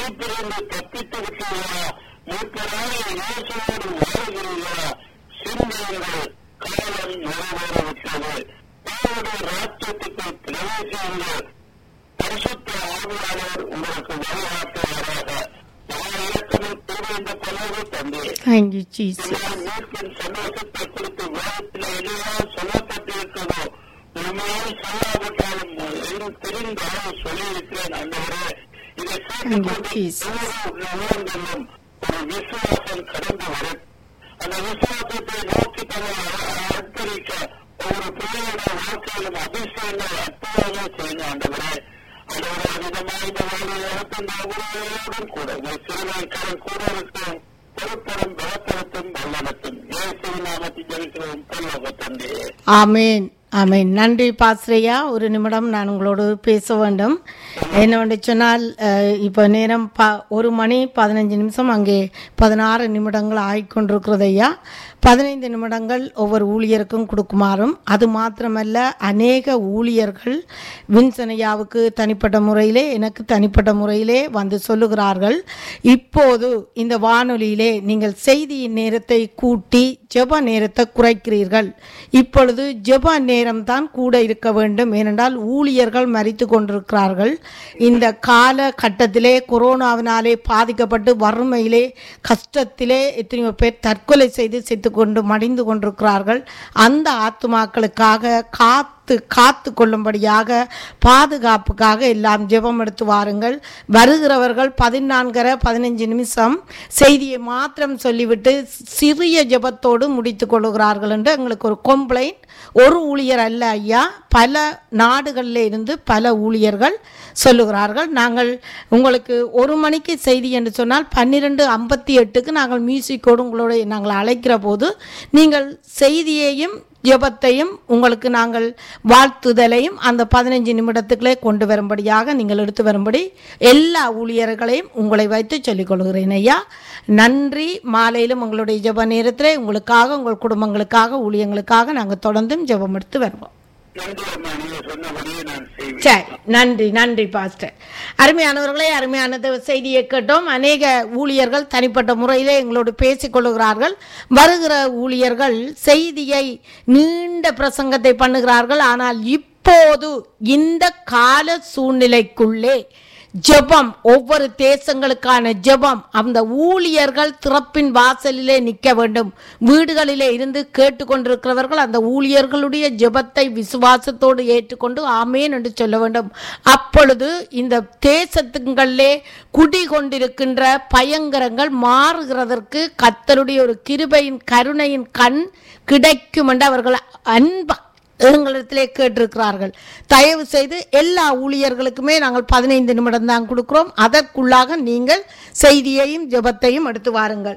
மீட்பிலிருந்து தப்பித்து விட்டீர்களா மீட்பரான இயேசுவோடு வாழ்கிறீர்களா சிந்தியுங்கள் காலம் நிறைவேறிவிட்டது தேவனுடைய ராஜ்யத்துக்கு பிரவேசியுங்கள் பரிசுத்த ஆவியாளர் உங்களுக்கு வழிகாட்டுவாராக நான் இலக்கணம் கூறுகின்ற பலவு தந்தையே தேங்க்யூ ஜீசஸ் நான் மீட்பின் சந்தோஷத்தை குறித்து வேதத்தில் எல்லாம் சொல்லப்பட்டிருக்கிறதோ உண்மையால் சொல்லாவிட்டாலும் எங்கும் தெரிந்த அளவு சொல்லியிருக்கிறேன் அந்தவரே இதை Thank you, Jesus. உள்ளங்களும் ஒரு விசுவாசம் கடந்து வரும் அந்த விசுவாசத்தை நோக்கி தங்களை அர்ப்பணிக்க ஒவ்வொரு பிள்ளையோட வாழ்க்கையிலும் அதிசயங்கள் அற்புதங்கள் செய்யணும் ஆண்டவரே அதோட விதமாக இந்த வாழ்க்கையின் உறவுகளோடும் கூட உங்கள் சிறுநாய்க்காரன் கூட இருக்கும் பொறுப்பரும் பலத்தரத்தும் வல்லனத்தும் இயேசுவின் நாமத்தில் ஜெயிக்கிறோம் பல்லவ தந்தையே ஆமேன் ஆமேன் நன்றி பாஸ்ரையா ஒரு நிமிடம் நான் உங்களோடு பேச வேண்டும் என்னவென்று சொன்னால் அஹ், இப்போ நேரம் ப ஒரு மணி பதினஞ்சு நிமிஷம் அங்கே பதினாறு நிமிடங்கள் ஆகிக்கொண்டிருக்கிறது ஐயா பதினைந்து நிமிடங்கள் ஒவ்வொரு ஊழியருக்கும் கொடுக்குமாறும் அது மாத்திரமல்ல அநேக ஊழியர்கள் வின்சனையாவுக்கு தனிப்பட்ட முறையிலே எனக்கு தனிப்பட்ட முறையிலே வந்து சொல்லுகிறார்கள் இப்போது இந்த வானொலியிலே நீங்கள் செய்தியின் நேரத்தை கூட்டி ஜெப நேரத்தை குறைக்கிறீர்கள் இப்பொழுது ஜெப நேரம்தான் கூட இருக்க வேண்டும் ஏனென்றால் ஊழியர்கள் மறித்து கொண்டிருக்கிறார்கள் இந்த கால கட்டத்திலே கொரோனாவினாலே பாதிக்கப்பட்டு வறுமையிலே கஷ்டத்திலே எத்தனையோ பேர் தற்கொலை செய்து செத்து கொண்டு மடிந்து கொண்டிருக்கிறார்கள் அந்த ஆத்துமாக்களுக்காக காத்து காத்து கொள்ளும்படியாக பாதுகாப்புக்காக எல்லாம் ஜெபம் எடுத்து வாருங்கள் வருகிறவர்கள் பதினான்கரை பதினஞ்சு நிமிஷம் செய்தியை மாத்திரம் சொல்லிவிட்டு சிறிய ஜெபத்தோடு முடித்து கொள்ளுகிறார்கள் என்று எங்களுக்கு ஒரு கம்ப்ளைண்ட் ஒரு ஊழியர் அல்ல ஐயா பல நாடுகளில் இருந்து பல ஊழியர்கள் சொல்லுகிறார்கள் நாங்கள் உங்களுக்கு ஒரு மணிக்கு செய்தி என்று சொன்னால் பன்னிரெண்டு ஐம்பத்தி எட்டுக்கு நாங்கள் மியூசிக்கோடு உங்களோட நாங்கள் அழைக்கிற போது நீங்கள் செய்தியையும் ஜெபத்தையும் உங்களுக்கு நாங்கள் வாழ்த்துதலையும் அந்த பதினைஞ்சு நிமிடத்துக்குள்ளே கொண்டு வரும்படியாக நீங்கள் எடுத்து வரும்படி எல்லா ஊழியர்களையும் உங்களை வைத்து சொல்லிக் கொள்கிறேன் ஐயா நன்றி மாலையிலும் உங்களுடைய ஜெப நேரத்தில் உங்களுக்காக உங்கள் குடும்பங்களுக்காக ஊழியங்களுக்காக நாங்கள் தொடர்ந்தும் ஜெபம் எடுத்து வருவோம் நன்றி அம்மா நீங்க சொன்னபடியே நான் செய்வேன் சரி நன்றி நன்றி பாஸ்டர் அருமையானவர்களே அருமையான தேவ செய்தியை கேட்டோம் அநேக ஊழியர்கள் தனிப்பட்ட முறையிலே எங்களோடு பேசிக் கொள்ளுகிறார்கள் வருகிற ஊழியர்கள் செய்தியை நீண்ட பிரசங்கத்தை பண்ணுகிறார்கள் ஆனால் இப்போது இந்த கால சூழ்நிலைக்குள்ளே ஜெபம் ஒவ்வொரு தேசங்களுக்கான ஜெபம் அந்த ஊழியர்கள் திறப்பின் வாசலிலே நிற்க வேண்டும் வீடுகளிலே இருந்து கேட்டுக்கொண்டிருக்கிறவர்கள் அந்த ஊழியர்களுடைய ஜெபத்தை விசுவாசத்தோடு ஏற்றுக்கொண்டு ஆமேன் என்று சொல்ல வேண்டும் அப்பொழுது இந்த தேசத்துங்களிலே குடிகொண்டிருக்கின்ற பயங்கரங்கள் மாறுகிறதற்கு கத்தருடைய ஒரு கிருபையின் கருணையின் கண் கிடைக்கும் என்று அவர்கள் அன்பா எங்களிடத்திலே கேட்டிருக்கிறார்கள் தயவு செய்து எல்லா ஊழியர்களுக்குமே நாங்கள் பதினைந்து நிமிடம் தான் கொடுக்கிறோம் அதற்குள்ளாக நீங்கள் செய்தியையும் ஜெபத்தையும் எடுத்து வாருங்கள்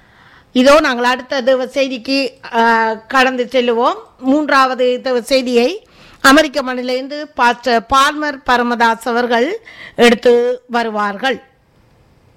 இதோ நாங்கள் அடுத்த தேவ செய்திக்கு ஆஹ், கடந்து செல்லுவோம் மூன்றாவது தேவ செய்தியை அமெரிக்க மண்ணிலிருந்து பாஸ்டர் பால்மர் பரமதாஸ் அவர்கள் எடுத்து வருவார்கள்